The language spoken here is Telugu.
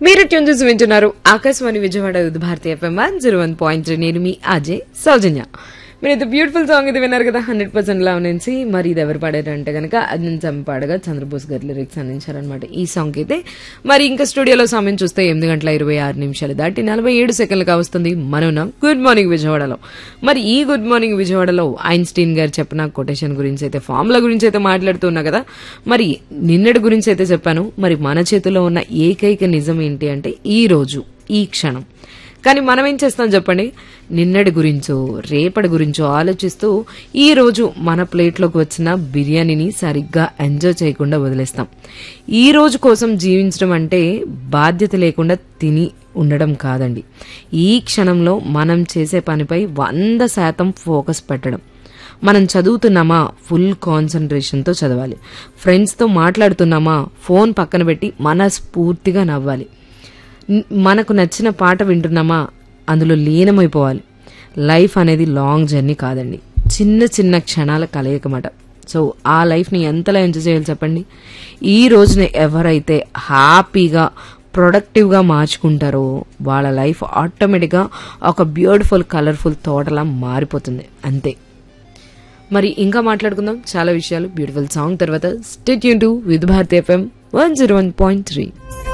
మీరు ట్యూన్ చేసి వింటున్నారు Akashvani Vijayawada youth Bharati FM one zero one point three నేను మీ అజయ్ సౌజన్య మీరు ఇది బ్యూటిఫుల్ సాంగ్ ఇది విన్నారు కదా హండ్రెడ్ పర్సెంట్ లవ్ నుంచి మరి ఇది ఎవరు పాడారంటే కనుక అర్జున్ చంప పాడగా చంద్రబోస్ గారి లిరిక్స్ అందించారనమాట ఈ సాంగ్ అయితే మరి ఇంకా స్టూడియోలో సమయం చూస్తే ఎనిమిది గంటల ఇరవై ఆరు నిమిషాలు దాటి నలభై ఏడు సెకండ్లుగా వస్తుంది మనం ఉన్నాం గుడ్ మార్నింగ్ విజయవాడలో మరి ఈ గుడ్ మార్నింగ్ విజయవాడలో ఐన్స్టీన్ గారు చెప్పిన కొటేషన్ గురించి అయితే ఫార్ములా గురించి అయితే మాట్లాడుతున్నా కదా మరి నిన్నటి గురించి అయితే చెప్పాను మరి మన చేతిలో ఉన్న ఏకైక నిజం ఏంటి అంటే ఈ రోజు ఈ క్షణం కానీ మనం ఏం చేస్తాం చెప్పండి నిన్నటి గురించో రేపటి గురించో ఆలోచిస్తూ ఈ రోజు మన ప్లేట్లోకి వచ్చిన బిర్యానీని సరిగ్గా ఎంజాయ్ చేయకుండా వదిలేస్తాం ఈ రోజు కోసం జీవించడం అంటే బాధ్యత లేకుండా తిని ఉండడం కాదండి ఈ క్షణంలో మనం చేసే పనిపై వంద శాతం ఫోకస్ పెట్టడం మనం చదువుతున్నామా ఫుల్ కాన్సన్ట్రేషన్తో చదవాలి ఫ్రెండ్స్తో మాట్లాడుతున్నామా ఫోన్ పక్కన పెట్టి మనస్ఫూర్తిగా నవ్వాలి న్- మనకు నచ్చిన పాట వింటున్నామా అందులో లీనమైపోవాలి లైఫ్ అనేది లాంగ్ జర్నీ కాదండి చిన్న చిన్న క్షణాల కలయికమాట సో ఆ లైఫ్ని ఎంతలా ఎంజాయ్ చేయాలి చెప్పండి ఈ రోజున ఎవరైతే హ్యాపీగా ప్రొడక్టివ్గా మార్చుకుంటారో వాళ్ళ లైఫ్ ఆటోమేటిక్గా ఒక బ్యూటిఫుల్ కలర్ఫుల్ తోటలా మారిపోతుంది అంతే మరి ఇంకా మాట్లాడుకుందాం చాలా విషయాలు బ్యూటిఫుల్ సాంగ్ తర్వాత స్టేట్ యూన్ to with Bharati FM one zero one point three